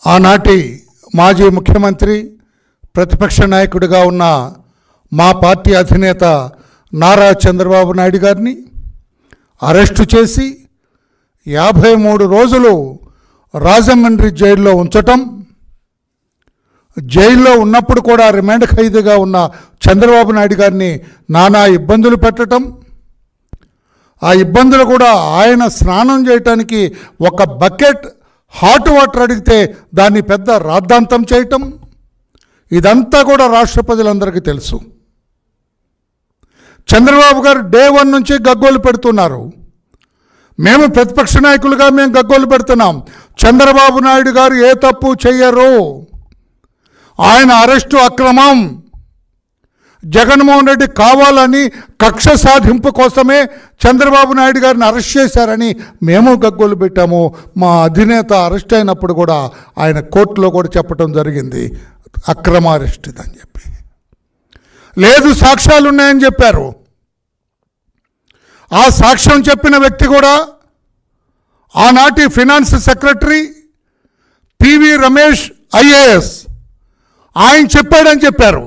ఆనాటి మాజీ ముఖ్యమంత్రి ప్రతిపక్ష నాయకుడిగా ఉన్న మా పార్టీ అధినేత నారా చంద్రబాబు నాయుడు గారిని అరెస్టు చేసి యాభై మూడు రోజులు రాజమండ్రి జైల్లో ఉంచటం జైల్లో ఉన్నప్పుడు కూడా రిమాండ్ ఖైదీగా ఉన్న చంద్రబాబు నాయుడు గారిని నానా ఇబ్బందులు పెట్టటం ఆ ఇబ్బందులు కూడా ఆయన స్నానం చేయటానికి ఒక బకెట్ హాట్ వాటర్ అడిగితే దాన్ని పెద్ద రాద్ధాంతం చేయటం ఇదంతా కూడా రాష్ట్ర ప్రజలందరికీ తెలుసు చంద్రబాబు గారు డే వన్ నుంచి గగ్గోలు పెడుతున్నారు మేము ప్రతిపక్ష నాయకులుగా మేము గగ్గోలు పెడుతున్నాం చంద్రబాబు నాయుడు గారు ఏ తప్పు చెయ్యరు ఆయన అరెస్టు అక్రమం జగన్మోహన్ రెడ్డి కావాలని కక్ష సాధింపు కోసమే చంద్రబాబు నాయుడు గారిని అరెస్ట్ చేశారని మేము గగ్గోలు పెట్టాము మా అధినేత అరెస్ట్ అయినప్పుడు కూడా ఆయన కోర్టులో కూడా చెప్పడం జరిగింది అక్రమ అరెస్ట్ అని చెప్పి లేదు సాక్ష్యాలు ఉన్నాయని చెప్పారు ఆ సాక్ష్యం చెప్పిన వ్యక్తి కూడా ఆనాటి finance secretary PV Ramesh IAS ఆయన చెప్పాడని చెప్పారు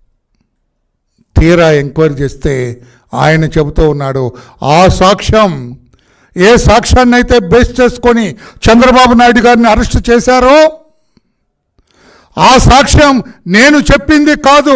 తీరా ఎంక్వైరీ చేస్తే ఆయన చెబుతూ ఉన్నాడు ఆ సాక్ష్యం ఏ సాక్ష్యాన్ని అయితే బేస్ చేసుకొని చంద్రబాబు నాయుడు గారిని అరెస్ట్ చేశారో ఆ సాక్ష్యం నేను చెప్పింది కాదు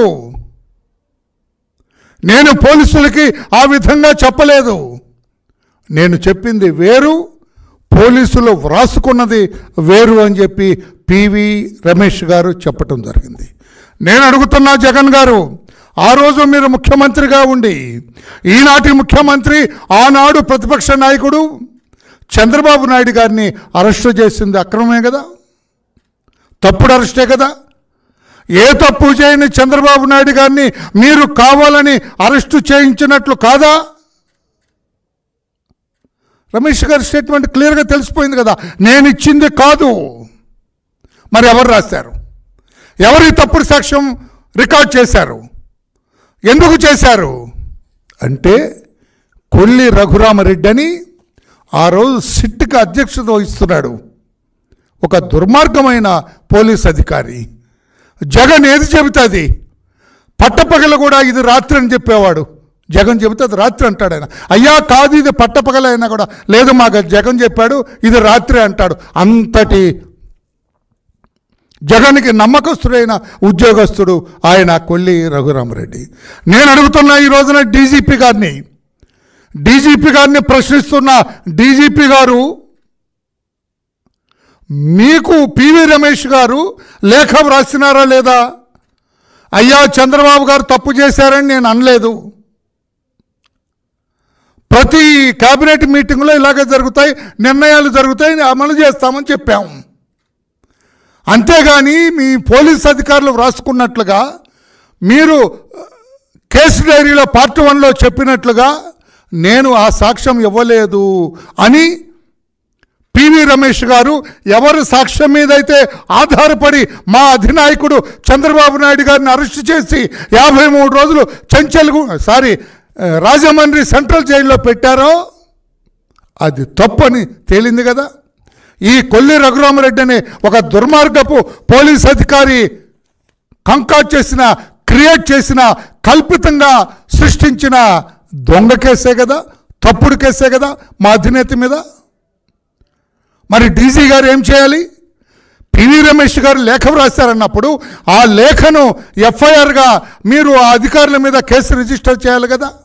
నేను పోలీసులకి ఆ విధంగా చెప్పలేదు నేను చెప్పింది వేరు పోలీసులు వ్రాసుకున్నది వేరు అని చెప్పి పివి రమేష్ గారు చెప్పటం జరిగింది నేను అడుగుతున్నా జగన్ గారు ఆ రోజు మీరు ముఖ్యమంత్రిగా ఉండి ఈనాటి ముఖ్యమంత్రి ఆనాడు ప్రతిపక్ష నాయకుడు చంద్రబాబు నాయుడు గారిని అరెస్టు చేసింది అక్రమమే కదా తప్పుడు అరెస్టే కదా ఏ తప్పు చేయని చంద్రబాబు నాయుడు గారిని మీరు కావాలని అరెస్టు చేయించినట్లు కాదా రమేష్ గారి స్టేట్మెంట్ క్లియర్గా తెలిసిపోయింది కదా నేను ఇచ్చింది కాదు మరి ఎవరు రాశారు ఎవరు ఈ తప్పుడు సాక్ష్యం రికార్డ్ చేశారు ఎందుకు చేశారు అంటే కొల్లి రఘురామరెడ్డి అని ఆ రోజు సిట్కి అధ్యక్షత వహిస్తున్నాడు ఒక దుర్మార్గమైన పోలీస్ అధికారి జగన్ ఏది చెబుతుంది పట్టపగల కూడా ఇది రాత్రి అని చెప్పేవాడు జగన్ చెబితే అది రాత్రి అంటాడు ఆయన అయ్యా కాదు ఇది పట్టపగల అయినా కూడా లేదు మాకు జగన్ చెప్పాడు ఇది రాత్రి అంటాడు అంతటి జగన్కి నమ్మకస్తుడైన ఉద్యోగస్తుడు ఆయన కొల్లి రఘురామరెడ్డి నేను అడుగుతున్నా ఈ రోజున డీజీపీ గారిని డీజీపీ గారిని ప్రశ్నిస్తున్న డీజీపీ గారు మీకు పివి రమేష్ గారు లేఖ వ్రాసినారా లేదా అయ్యా చంద్రబాబు గారు తప్పు చేశారని నేను అనలేదు ప్రతి కేబినెట్ మీటింగ్లో ఇలాగే జరుగుతాయి నిర్ణయాలు జరుగుతాయి అమలు చేస్తామని చెప్పాము అంతేగాని మీ పోలీస్ అధికారులు వ్రాసుకున్నట్లుగా మీరు కేసు డైరీలో పార్ట్ వన్లో చెప్పినట్లుగా నేను ఆ సాక్ష్యం ఇవ్వలేదు అని పివి రమేష్ గారు ఎవరి సాక్ష్యం మీద అయితే ఆధారపడి మా అధినాయకుడు చంద్రబాబు నాయుడు గారిని అరెస్ట్ చేసి యాభై మూడు రోజులు చంచల్గు సారీ రాజమండ్రి సెంట్రల్ జైల్లో పెట్టారో అది తప్పని తేలింది కదా ఈ కొల్లి రఘురామరెడ్డి అనే ఒక దుర్మార్గపు పోలీస్ అధికారి కంకాట్ చేసిన క్రియేట్ చేసిన కల్పితంగా సృష్టించిన దొంగ కేసే కదా తప్పుడు కేసే కదా మా అధినేత మీద మరి డీజీ గారు ఏం చేయాలి పివి రమేష్ గారు లేఖ వ్రాస్తారన్నప్పుడు ఆ లేఖను ఎఫ్ఐఆర్గా మీరు ఆ అధికారుల మీద కేసు రిజిస్టర్ చేయాలి కదా